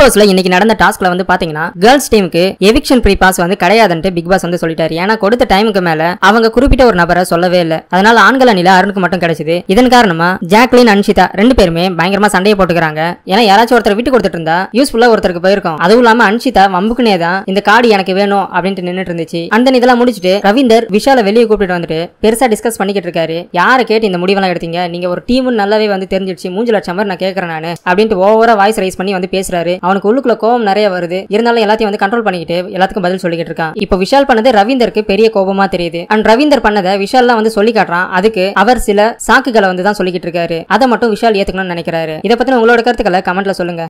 ஹவுஸ்ல இன்னைக்கு நடந்த டாஸ்க்ல வந்து பாத்தீங்கன்னா கேர்ள்ஸ் டீமுக்கு எவிக்ஷன் ப்ரீ பாஸ் வந்து கிடையாதுன்ட்டு பிக் பாஸ் வந்து சொல்லிட்டாரு ஏன்னா கொடுத்த டைமுக்கு மேல அவங்க குறிப்பிட்ட ஒரு நபரை சொல்லவே இல்ல அதனால ஆண்கள் அணில அருணுக்கு மட்டும் கிடைச்சது இதன் காரணமா ஜாக்லின் அன்ஷிதா ரெண்டு பேருமே பயங்கரமா சண்டையை போட்டுக்கிறாங்க ஏன்னா யாராச்சும் ஒருத்தர் விட்டு கொடுத்துட்டு இருந்தா யூஸ்ஃபுல்லா ஒருத்தருக்கு போயிருக்கும் அதுவும் இல்லாம அன்ஷிதா வம்புக்குனே தான் இந்த கார்டு எனக்கு வேணும் அப்படின்ட்டு நின்னுட்டு இருந்துச்சு அந்த இதெல்லாம் முடிச்சுட்டு ரவீந்தர் விஷால வெளியே கூப்பிட்டு வந்துட்டு பெருசா டிஸ்கஸ் பண்ணிக்கிட்டு இருக்காரு யாரை கேட்டு இந்த முடிவெல்லாம் எடுத்தீங்க நீங்க ஒரு டீம் நல்லாவே வந்து தெரிஞ்சிடுச்சு மூஞ்சு லட்சம் மாதிரி நான் கேட்கறேன் நானு அப்படின்ட்டு ஓவரா வாய்ஸ் ரைஸ் பண்ணி வந்து பேசுறாரு அவனுக்கு உள்ளுக்குள்ள கோவம் நிறைய வருது இருந்தாலும் எல்லாத்தையும் வந்து கண்ட்ரோல் பண்ணிக்கிட்டு எல்லாத்துக்கும் பதில் சொல்லிக்கிட்டு இருக்கான் இப்போ விஷால் பண்ணது ரவீந்தருக்கு பெரிய கோபமா தெரியுது அண்ட் ரவீந்தர் பண்ணதை விஷால்லாம் வந்து சொல்லி காட்டுறான் அதுக்கு அவர் சில சாக்குகளை வந்து தான் சொல்லிக்கிட்டு இருக்காரு அதை மட்டும் விஷால் ஏத்துக்கணும்னு நினைக்கிறாரு இதை பத்தின உங்களோட கருத்துக்களை கமெண்ட்ல சொல்லுங்க